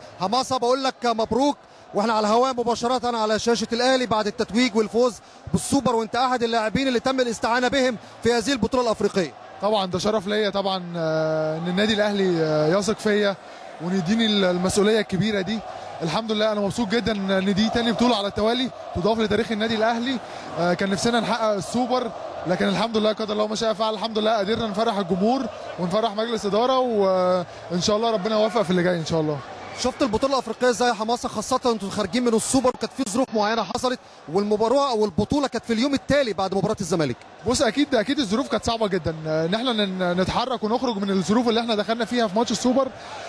حماسه بقول لك مبروك واحنا على الهواء مباشره على شاشه الاهلي بعد التتويج والفوز بالسوبر وانت احد اللاعبين اللي تم الاستعانه بهم في هذه البطوله الافريقيه طبعا ده شرف ليا طبعا آه، ان النادي الاهلي آه، يثق فيا وان يديني المسؤوليه الكبيره دي الحمد لله انا مبسوط جدا ان دي تاني بطوله على التوالي تضاف لتاريخ النادي الاهلي آه، كان نفسنا نحقق السوبر لكن الحمد لله قدر الله ما شاء فعل الحمد لله قدرنا نفرح الجمهور ونفرح مجلس اداره وان شاء الله ربنا يوفق في اللي جاي ان شاء الله شفت البطوله الافريقيه ازاي يا حماسه خاصه انتوا خارجين من السوبر وكانت في ظروف معينه حصلت والمباراه او البطوله كانت في اليوم التالي بعد مباراه الزمالك بص اكيد اكيد الظروف كانت صعبه جدا آه، ان احنا ن- نتحرك ونخرج من الظروف اللي احنا دخلنا فيها في ماتش السوبر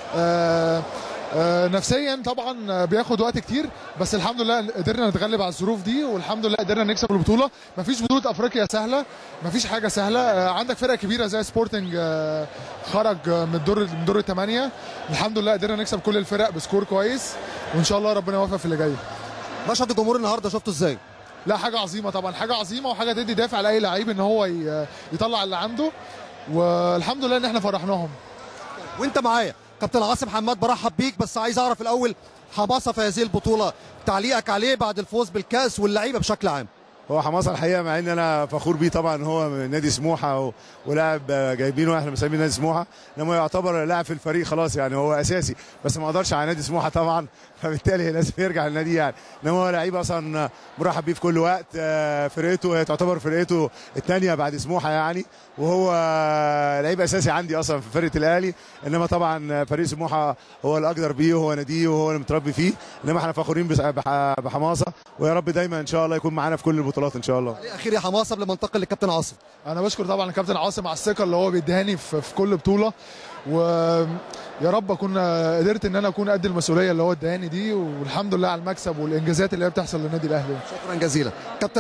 آه، آه، نفسيا طبعا آه، بياخد وقت كتير بس الحمد لله قدرنا نتغلب على الظروف دي والحمد لله قدرنا نكسب البطوله مفيش بطوله افريقيا سهله مفيش حاجه سهله آه، عندك فرقه كبيره زي سبورتنج آه، خرج آه، من الدور من دور الثمانيه الحمد لله قدرنا نكسب كل الفرق بسكور كويس وان شاء الله ربنا يوفق في اللي جاي مشهد الجمهور النهارده شفته ازاي لا حاجه عظيمه طبعا حاجه عظيمه وحاجه تدي دافع لاي لعيب ان هو ي- يطلع اللي عنده والحمد لله ان احنا فرحناهم وانت معايا كابتن عاصم حماد برحب بيك بس عايز اعرف الاول حماسه في هذه البطوله تعليقك عليه بعد الفوز بالكاس واللعيبه بشكل عام هو حماسه الحقيقه مع ان انا فخور بيه طبعا هو من نادي سموحه و... ولاعب آه، جايبينه احنا مسمينه نادي سموحه انما يعتبر لاعب في الفريق خلاص يعني هو اساسي بس ما اقدرش على نادي سموحه طبعا فبالتالي لازم يرجع للنادي يعني انما هو لعيب اصلا مرحب بيه في كل وقت آه، فرقته هي تعتبر فرقته الثانيه بعد سموحه يعني وهو آه، لعيب اساسي عندي اصلا في فرقه الاهلي انما طبعا فريق سموحه هو الاقدر بيه وهو ناديه وهو اللي متربي فيه انما احنا فخورين بس- بح- بحماسه ويا رب دايما ان شاء الله يكون معانا في كل البطولات ان شاء الله تعليق اخير يا حماسه قبل ما انتقل للكابتن عاصم انا بشكر طبعا الكابتن عاصم على الثقه اللي هو بيديهاني في, في كل بطوله ويا رب اكون قدرت ان انا اكون قد المسؤوليه اللي هو اداني دي والحمد لله على المكسب والانجازات اللي هي بتحصل للنادي الاهلي شكرا جزيلا كابتن